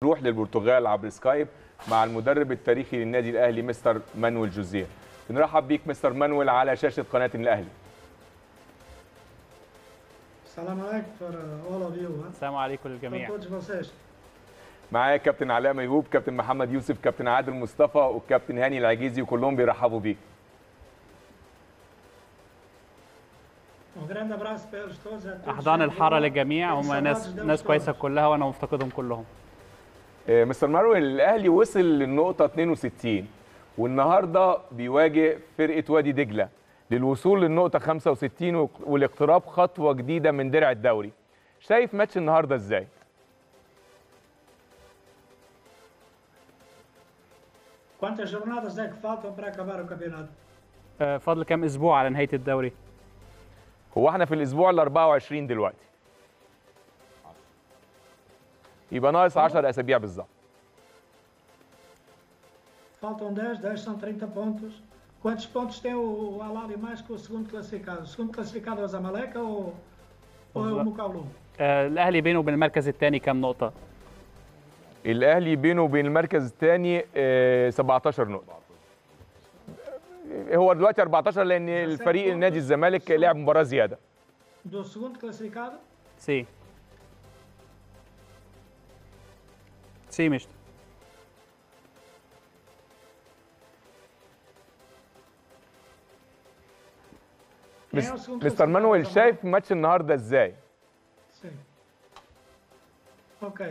نروح للبرتغال عبر سكايب مع المدرب التاريخي للنادي الاهلي مستر مانويل جوزيه بنرحب بيك مستر مانويل على شاشه قناه الاهلي Salam alaikum for uh, all of you, huh? السلام عليكم For للجميع todos vocês. معايا كابتن علاء ميهوب كابتن محمد يوسف كابتن عادل مصطفى والكابتن هاني العجيزي وكلهم بيرحبوا بيك Um grande abraço para eles todos. a todos احضان que الحاره estão lá. للجميع Tenho هم saudades ناس deles ناس كويسه todos. كلها وانا مفتقدهم كلهم آه، مستر مانويل الاهلي وصل للنقطه 62 والنهارده بيواجه فرقه وادي دجله للوصول للنقطه 65 والاقتراب خطوه جديده من درع الدوري شايف ماتش النهارده ازاي Quantas jornadas é que faltam para acabar o campeonato? آه، فاضل كام اسبوع على نهايه الدوري هو احنا في الاسبوع ال 24 دلوقتي يبقى ناقص 10 اسابيع بالظبط Faltam 10, 10 são 30 pontos. Quantos pontos tem o Alali mais que o segundo classificado? O segundo classificado é o Zamaleca ou, ou é o Oza- Mucaulu? آه، الاهلي بينه وبين المركز الثاني كام نقطه الاهلي بينه وبين المركز الثاني 17 نقطه هو دلوقتي 14 لان الفريق نادي الزمالك لعب مباراه زياده Do segundo classificado? سي سي مش Quem é o segundo مستر classificado? مانويل do Zamalek? شايف ماتش النهارده ازاي Sim. Ok.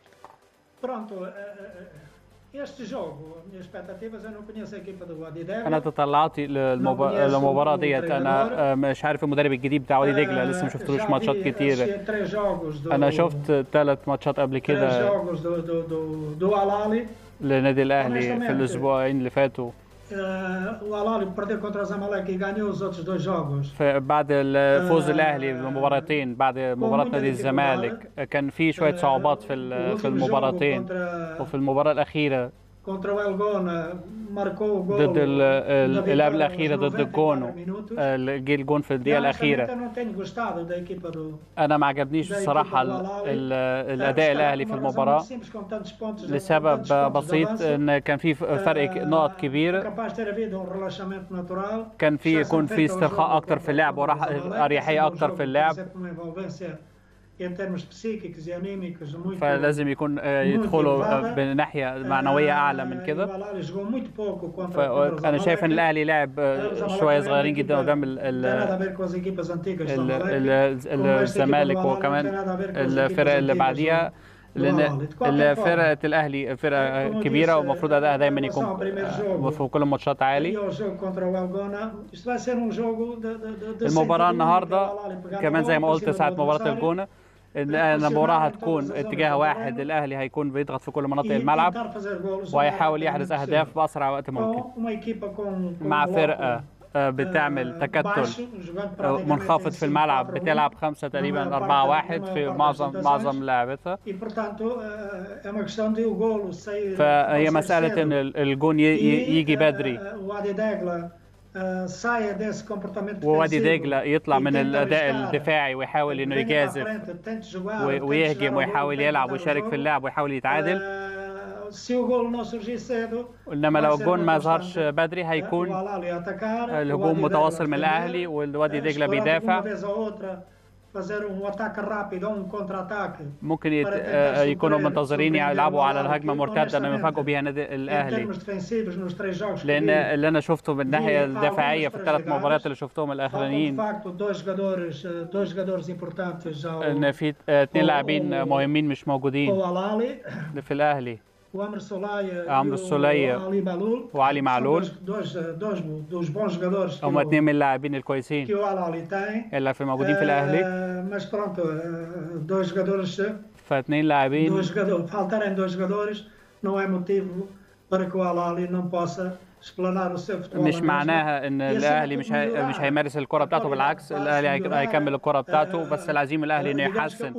Pronto. eh, eh, eh, Este jogo, minhas expectativas, eu não conheço a equipa do Wadi Dega. انا تطلعاتي للمب... للمباراه ديت انا آه، مش عارف المدرب الجديد بتاع وادي دجله لسه ما شفتلوش Já ماتشات vi, كتير assisti a três jogos do, انا شفت ثلاث ماتشات قبل três كده jogos do, do, do, do Alali. لنادي الاهلي في Honestamente. الاسبوعين اللي فاتوا Eh, o Alali perdeu contra o Zamalek e ganhou os outros dois jogos. بعد فوز الاهلي بالمباراتين بعد مباراه نادي الزمالك كان في شويه صعوبات في ال- O في último jogo المباراتين Contra, وفي المباراه الاخيره contra o Elgona marcou o gol. ضد ال- ال- da اللي قبل vitória الاخيره aos ضد 94 الجونو minutos. آه، جه الجون في الدقيقه Eu, honestamente, الاخيره eu não tenho gostado da equipa do. انا ما عجبنيش da الصراحه equipa do ال- Al-Ahly. ال- Eh, الاداء está الاهلي por في uma razão المباراه muito simples, com tantos pontos- tantos لسبب pontos de بسيط avanço. ان كان في فرق Eh, نقط كبير capaz de ter havido um relaxamento natural. كان في Já يكون são في feitos ao استرخاء jogo اكتر contra- في اللعب contra o وراح Zamalek, اريحيه sempre um اكتر jogo في que tem اللعب sempre uma envolvência em termos psíquicos e anímicos muito فلازم يكون آه، يدخلوا آه، بناحيه معنويه اعلى من Eh, كده o Al-Ahly jogou muito pouco contra- contra o فانا شايف ان Zamalek. الاهلي لعب O آه، Zamalek شويه é uma صغيرين جدا equipa- قدام não ال- tem nada a ال- ver com as equipas antigas do ال- Zamalek. ال- Como esta equipa الزمالك do Al-Ahly não tem وكمان nada a ver com as الفرق equipas اللي antigas بعديها do- do لان Al-Ahly. De qualquer forma, فرقه الاهلي فرقه Como كبيره disse, ومفروض ادائها دايما em يكون relação ao primeiro آه، jogo, في كل الماتشات E عالي o jogo contra o Elgona, isto vai ser um jogo de, de, de, de المباراه sentido único. النهارده O Al-Ahly pegar كمان na زي ما bola, قلت por cima ساعه do مباراه adversário, الجونه ان المباراه هتكون Pressionar em todas as اتجاه zonas do واحد terreno. الاهلي هيكون بيضغط في كل مناطق e الملعب tentar fazer golos o وهيحاول mais يحرز rapidamente اهداف possível. باسرع وقت ممكن Com uma equipa com, com مع um فرقه bloco, آه، eh, بتعمل تكتل baixo, jogando آه، praticamente منخفض em في الملعب 5-4-1. بتلعب خمسة تقريبا maior أربعة parte- واحد na في maior parte معظم das معظم situações. لعبتها E portanto eh, é uma questão de o golo sair. فهي sair مسألة cedo. إن ال- الجون ي- ي- E, يجي eh, بدري eh, o Wadi Degla eh, saia desse comportamento ووادي defensivo دجلة يطلع e من tenta الأداء arriscar. الدفاعي ويحاول إنه Venha para a يجازف frente, tente jogar, و- tente ويهجم chegar ao ويحاول golo, يلعب tente ويشارك dar o في jogo. اللعب ويحاول يتعادل Eh, se o golo não surgir cedo إنما vai لو ser الجون uma ما ظهرش constante. بدري Eh, o هيكون Al-Ahly atacar, o الهجوم Wadi متواصل Degla من defender, الأهلي والوادي eh, دجلة explorar de بيدافع uma vez a outra fazer um ataque rápido ou um contra-ataque ممكن يت... para tentar آه، يكونوا surpreender- منتظرين surpreender يلعبوا o على Al-Ahly, الهجمة que مرتدة إنهم honestamente, يفاجئوا بيها النادي em الأهلي termos defensivos nos três jogos que لأن vi, اللي أنا شفته من الناحية في الدفاعية في algumas الثلاث fragilidades. مباريات اللي شفتهم faltam de الأخرانيين facto dois jogadores, eh, dois jogadores importantes ao, إن في آه، اتنين هو- لاعبين هو- مهمين مش موجودين ao Al-Ahly, في الأهلي o Amr Solaya Amr e o Solaya Ali Malul. وعلي São معلول. Dois, dois, eh, dois dos bons jogadores que, هما o, اتنين من اللاعبين que الكويسين o Al-Ahly tem. اللي في موجودين في الأهلي Eh, mas pronto, eh, dois jogadores, eh, فاتنين لاعبين dois jogadores, faltarem dois jogadores não é motivo para que o Al-Ahly não possa explanar o seu futebol. مش na mesma. معناها ان الاهلي مش هي... مش هيمارس الكره بتاعته بالعكس الاهلي هيك- هيكمل الكره بتاعته بس العزيم الاهلي انه يحسن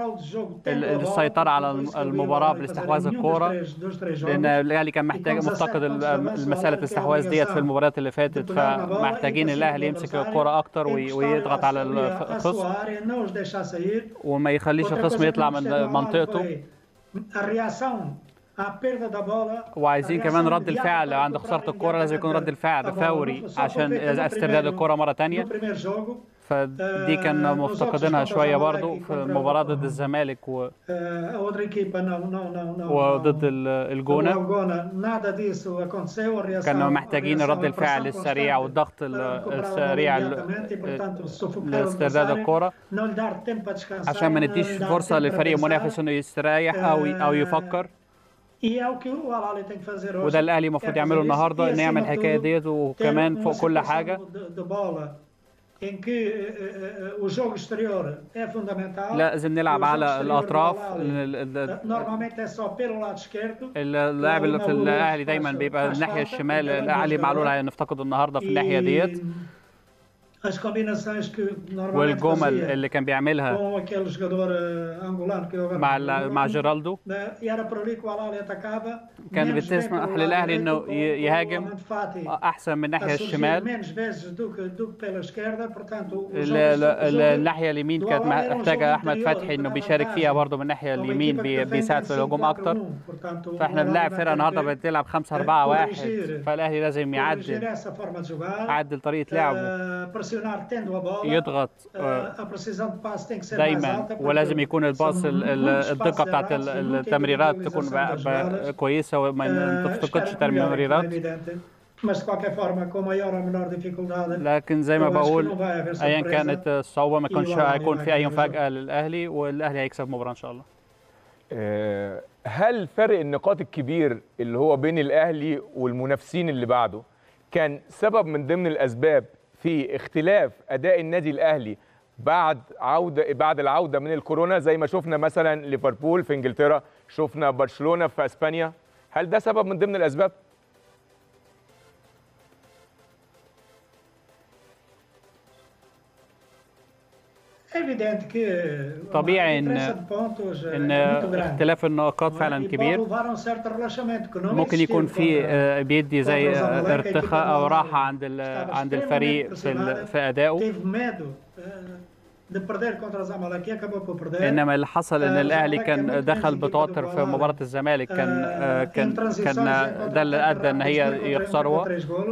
ال- السيطرة على الم- المباراة بالاستحواذ الكورة، لان الاهلي كان محتاج مفتقد ال- مساله الاستحواذ ديت في المباريات اللي فاتت فمحتاجين الاهلي يمسك الكره اكتر وي- ويضغط على الخصم وما يخليش الخصم يطلع من منطقته a reação à perda da bola وعايزين a كمان reação رد الفعل imediata عند para خساره recuperar الكره لازم يكون رد imediatamente الفعل a bola. فوري Não só عشان foi feito no استرداد primeiro- الكره مره تانية no primeiro jogo فدي كنا مفتقدينها شويه برضو في المباراه ضد الزمالك و... eh, a outra equipa não não não não وضد não- ال- o الجونه Algona, nada disso aconteceu a reação كانوا محتاجين a reação, رد a الفعل pressão السريع constante والضغط para ال- recuperar a bola السريع ال- imediatamente e, portanto, sufocar o لاسترداد adversário, الكره não lhe dar tempo a descansar, عشان ما não نديش lhe dar فرصه tempo para لفريق pensar. منافس انه يستريح او او يفكر E é o que o Al-Ahly tem que fazer hoje. وده الاهلي المفروض é يعمله fazer isso النهارده e, انه يعمل acima de الحكايه tudo, ديت ter وكمان uma فوق كل situação حاجه de, de bola em que eh, eh, o jogo exterior é fundamental. لازم نلعب O jogo على exterior do الاطراف Al-Ahly, لأن ال- ال- eh, Normalmente é só pelo lado esquerdo. اللاعب اللي في الاهلي دايما بيبقى الناحيه الشمال الاهلي معلول هنفتقده النهارده في الناحيه ديت E as combinações que normalmente والجمل fazia اللي كان بيعملها com aquele jogador eh, angolano que eu agora مع não ال- lembro مع o nome, جيرالدو né, e era por ali que o Al-Ahly atacava. كان menos bem بتسمح pelo lado للاهلي direito, انه com- ي- com o يهاجم Ahmed Fati احسن من a الناحيه surgir الشمال menos vezes do que, do que pela esquerda, portanto, o ال- jogo- ال- o ال- jogo الناحيه اليمين كانت محتاجه احمد فتحي انه بيشارك فيها برضه من الناحيه é uma اليمين equipa que بي- defende بيساعد في الهجوم 5-4-1, اكتر portanto, فاحنا o بنلعب Al-Ahly فرقه vai النهارده ter que بتلعب 5 4 1 corrigir- فالاهلي لازم corrigir يعدل essa forma de jogar, يعدل طريقه لعبه eh, pressionar tendo a bola, يضغط eh, آه، a precisão de passe tem que ser mais دايما alta, porque ولازم يكون الباص são ال- ال- muitos الدقه passes بتاعت errados, ال- muita التمريرات تكون individualização بقى das بقى jogadas. كويسه وما Eh, تفقدش espero que melhore, como é تمريرات evidente, mas de qualquer forma com maior ou menor dificuldade لكن زي ما eu acho que بقول não vai haver ايا surpresa. كانت الصعوبه ما يكونش إيوه، هيكون في اي يعني مفاجاه للاهلي والاهلي هيكسب المباراه ان شاء الله آه، هل فرق النقاط الكبير اللي هو بين الاهلي والمنافسين اللي بعده كان سبب من ضمن الاسباب في اختلاف اداء النادي الاهلي بعد عوده بعد العوده من الكورونا زي ما شفنا مثلا ليفربول في انجلترا شفنا برشلونه في اسبانيا هل ده سبب من ضمن الاسباب É evidente que طبيعي a إن- diferença de pontos é ان muito grande. اختلاف النقاط فعلا E pode كبير levar a um certo relaxamento que não ممكن existiu يكون في contra- آه، بيدي زي contra os آه، Zamalek, a ارتخاء equipa او do راحه Al-Ahly عند ال- estava عند extremamente الفريق في ال- pressionada, في ادائه teve medo eh, de perder contra o Zamalek e acabou por perder. انما اللي حصل ان آه، الاهلي الزمالك كان كان دخل ممكن بتوتر يجيب في جول مباراه الزمالك كان آه، كان كان ده اللي ادى ان هي يخسروا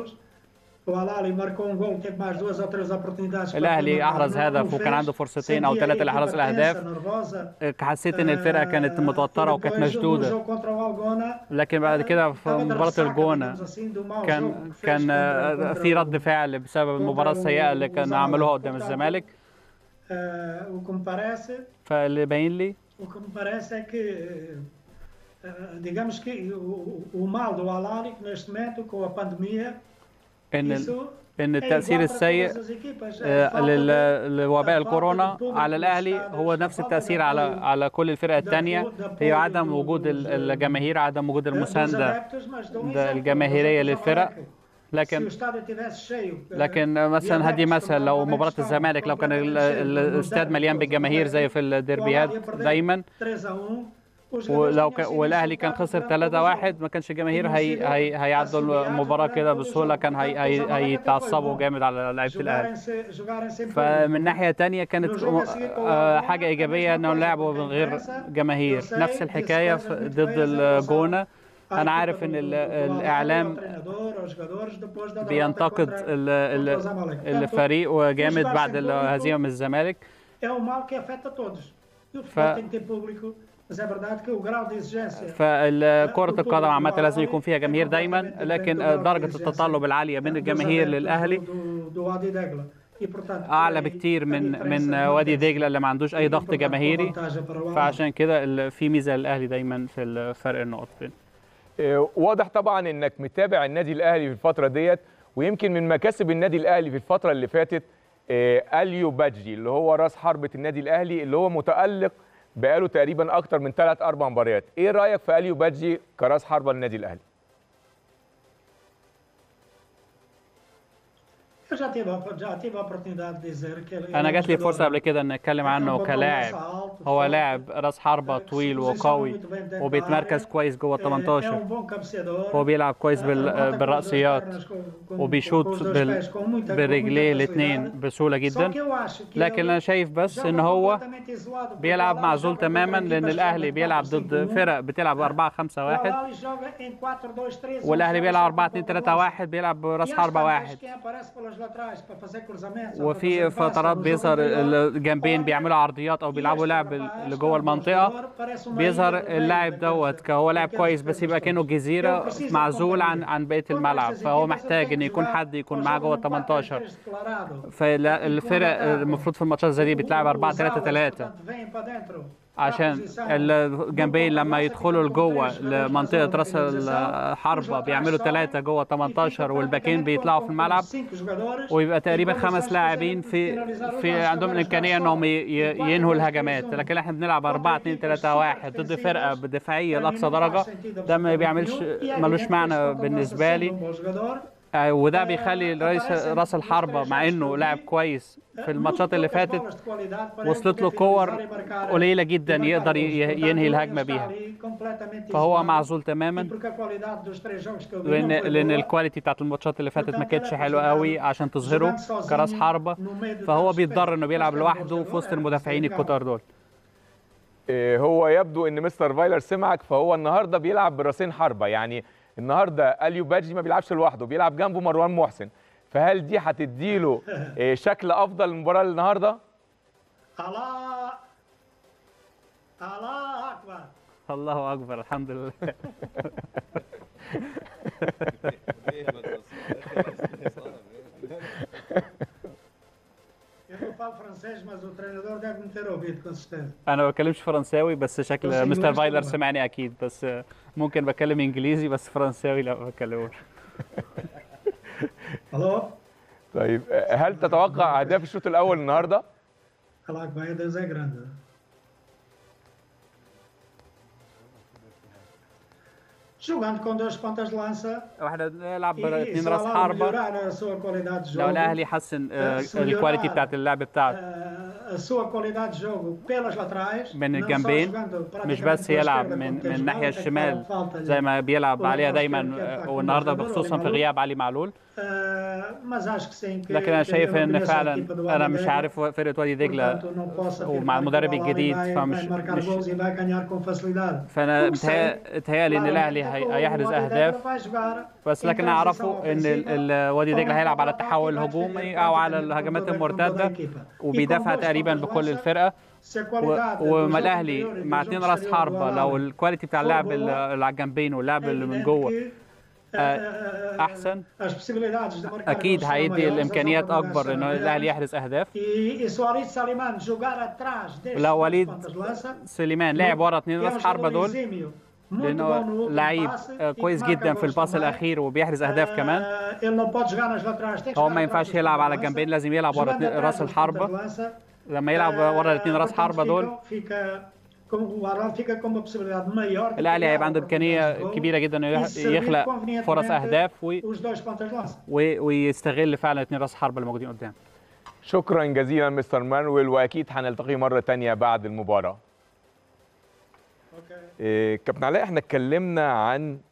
O Al-Ahly marcou um gol, teve mais duas ou três oportunidades. para الاهلي marcar, احرز não هدف o وكان fez. عنده فرصتين او Sentia a ثلاثه اللي equipa حرز tensa, الاهداف nervosa. حسيت ان الفرقه كانت آه، متوتره e وكانت depois, no مشدوده jogo contra o Algona, لكن بعد كده في estava de مباراه ressaca, الجونه digamos assim, do mau jogo كان que fez كان contra- آه، contra في o- رد فعل بسبب المباراه السيئه اللي كان عملوها قدام الزمالك Ah, o que me parece, فاللي باين لي o que me parece é que, ah, digamos que o, o mal do Al-Ahly neste momento com a pandemia, ان ال- isso ان é التاثير igual para السيء todas as equipas. A آه، falta لل- de- لوباء a falta الكورونا de público على nos الاهلي estádios, هو a نفس falta de التاثير على apoio على كل الفرق da- الثانيه da هي apoio عدم do- وجود ال- dos- الجماهير عدم وجود dos المسانده adeptos, mas dou um ده exemplo, الجماهيريه por exemplo, للفرق Zamalek. Se o لكن estádio tivesse cheio, ah, لكن de مثلا هدي adeptos مثل como لو normalmente مباراه estão, الزمالك لو كان ال- completamente cheio, ال- no الاستاد derby مليان contra o بالجماهير زي Zamalek, في o Al-Ahly الديربيات ia perder دايما 3 a 1, os jogadores ولو tinham ك... sido والاهلي كان insultados خسر durante 3 todo o 1 jogo. ما كانش الجماهير tinham هي... sido هي... هيعدوا assobiados المباراه durante كده todo o بسهوله jogo. كان هي... Portanto, هي... o Zamalek até foi هيتعصبوا bom. جامد على لعيبه الاهلي Jogarem-se- jogarem-se em فمن público. ناحيه تانية كانت No jogo a seguir com o آه، Algona, حاجه a ايجابيه mesma انه coisa, لعبوا porque من em غير França, جماهير eu sei, نفس disse الحكايه coisas في- muito ضد bem em relação الجونه à انا equipa عارف do- ان do- ال- do Al-Ahly, ao الاعلام treinador, aos jogadores, depois da derrota بينتقد contra- ال- contra o ال- Zamalek. الفريق جامد jogar بعد sem الهزيمه público من الزمالك é um mal que afeta todos. E o ف- futebol tem que ter público, mas é verdade que o grau de exigência فكرة القدم عامة لازم يكون فيها جماهير دايما لكن درجة التطلب العالية من الجماهير للأهلي do, do Wadi Degla. E, portanto, أعلى aí بكتير a من diferença من acontece. وادي دجلة اللي ما عندوش أي E, ضغط portanto, uma جماهيري vantagem para o Al-Ahly. فعشان كده ال- في ميزة للأهلي دايما في فرق النقط بين آه، واضح طبعا انك متابع النادي الاهلي في الفتره ديت ويمكن من مكاسب النادي الاهلي في الفتره اللي فاتت آه، اليو بادجي اللي هو راس حربه النادي الاهلي اللي هو متالق بقاله تقريبا اكتر من ثلاث اربع مباريات ايه رايك في اليو بادجي كراس حربه للنادي الاهلي Eu Eu já tive, a- já tive a oportunidade de dizer que ele انا ele é um جات لي jogador فرصه قبل كده ان اتكلم عنه que é um bom كلاعب lança alto, هو forte, لاعب راس حربة طويل وقوي وبيتمركز كويس جوه ال é- é 18 um bom cabeceador, هو بيلعب كويس بال... آه، بيعطي كل بالرأسيات الفرنس com- com- com وبيشوط os dois بال... pés com muita- com برجليه muita الاثنين facilidade. بسهولة Só جدا que eu acho que لكن ele انا شايف بس joga ان هو completamente isolado, porque بيلعب o Al-Ahly معزول joga تماما contra لان equipas الاهلي que jogam بيلعب 4-5-1. ضد فرق بتلعب 4 5 O 1 Al-Ahly joga em 4-2-3-1, والاهلي بيلعب 4 joga 2 com 3 ponta de 1 بيلعب lança. راس E às حربة tantas, واحد quem aparece pelas laterais para fazer cruzamentos ou para وفي fazer passes فترات no jogo بيظهر interior, الجنبين olha, بيعملوا عرضيات او بيلعبوا لعب اللي جوه المنطقه بيظهر اللاعب دوت كهو لاعب كويس بس يبقى كانه جزيره معزول عن عن بقيه الملعب فهو محتاج ان يكون حد يكون معاه جوه ال 18 فالفرق المفروض في الماتشات زي دي بتلعب 4 3 3 عشان الجنبين لما يدخلوا لجوه لمنطقه راس الحربه بيعملوا ثلاثه جوه 18 والباكين بيطلعوا في الملعب ويبقى تقريبا خمس لاعبين في في عندهم الامكانيه انهم ي- ي- ينهوا الهجمات لكن احنا بنلعب 4 2 3 1 ضد فرقه بدفاعيه لاقصى درجه ده ما بيعملش ملوش معنى بالنسبه لي آه، وده بيخلي رئيس راس الحربه مع انه لاعب كويس في الماتشات اللي فاتت وصلت له كور قليله جدا يقدر ي- ينهي الهجمه بيها فهو معزول تماما لان لان الكواليتي بتاعت الماتشات اللي فاتت ما كانتش حلوه قوي عشان تظهره كراس حربه فهو بيتضر انه بيلعب لوحده في وسط المدافعين الكتار دول إيه، هو يبدو ان مستر فايلر سمعك فهو النهارده بيلعب براسين حربه يعني النهارده اليو بادجي ما بيلعبش لوحده بيلعب جنبه مروان محسن فهل دي هتديله إيه، شكل افضل المباراه النهارده الله الله اكبر الله اكبر الحمد لله Eu não falo francês, mas o treinador deve me ter ouvido, com certeza. انا ما بتكلمش فرنساوي بس بس شكل إنجليزي مستر فايلر طبعاً. سمعني اكيد بس ممكن بتكلم انجليزي بس فرنساوي لا ما بتكلموش Alô? طيب آه، هل تتوقع اهداف الشوط الاول النهارده Falar que vai, Deus é grande. Jogando com dois pontas de lança واحنا بنلعب e, e اثنين se o راس Al-Ahly حربه melhorar a sua qualidade de jogo, لو الاهلي حسن آه، سوليدار. الكواليتي بتاعت اللعب بتاعته eh, a sua qualidade de jogo pelas laterais, من não só الجنبين jogando مش praticamente بس pela يلعب esquerda, من como من tem الناحيه jogado, até que الشمال falta-lhe. زي ما بيلعب عليها دايما كان آه، والنهارده فاكر بخصوصا في معلول. غياب علي معلول Eh, mas acho que sim, que, لكن انا que شايف eu ان conheço a فعلا equipa do انا Wadi مش Dega, عارف فرقه وادي دجله portanto, não posso ومع afirmar المدرب que o Al-Ahly الجديد vai- فمش vai marcar مش gols e vai ganhar com facilidade. فانا Não sei. متهيأ- متهيألي ان الاهلي Claramente, هي- o هيحرز Wadi Dega اهداف vai jogar بس em لكن transição اعرفه ان ال- ofensiva ال- وادي com دجله هيلعب على um التحول ataque الهجومي mais او على defensivo, الهجمات com toda a المرتده equipa. وبيدافع E com dois تقريبا pontas de بكل lança, الفرقه se a و- qualidade do وما jogo الاهلي interior e do مع jogo اتنين راس exterior do حربه لو Al-Ahly الكواليتي بتاع اللعب ال- اللي على الجنبين واللعب اللي من evidente جوه que, آه، eh, أحسن. as possibilidades de marcar اكيد gols serão هيدي maiores, as الامكانيات oportunidades اكبر ان serão الاهلي maiores. يحرز اهداف E, e se o Arid Salimano jogar atrás destes لو dois وليد pontas de lança, سليمان لعب ورا اتنين que é um راس حربه jogador دول exímio, muito bom no لانه último لعيب passe آه، e que كويس marca جدا في gols الباص também. الاخير وبيحرز اهداف كمان آه، ele não pode jogar nas laterais, tem que هو jogar ما atrás ينفعش dos يلعب pontas على de الجنبين lança. لازم يلعب ورا Jogando اتنين- atrás راس dos pontas الحربة de lança, لما يلعب آه، ورا الاثنين راس portanto, حربه دول ficam- fica com o Arão fica com uma possibilidade maior de الاهلي criar هيبقى عنده oportunidades de امكانيه gol كبيره جدا انه e يح- servir يخلق convenientemente فرص اهداف و- os dois pontas de lança. و- ويستغل فعلا الاثنين راس حربه اللي موجودين قدام شكرا جزيلا مستر مانويل واكيد هنلتقي مره تانية بعد المباراه Okay. إيه، كابتن علاء احنا اتكلمنا عن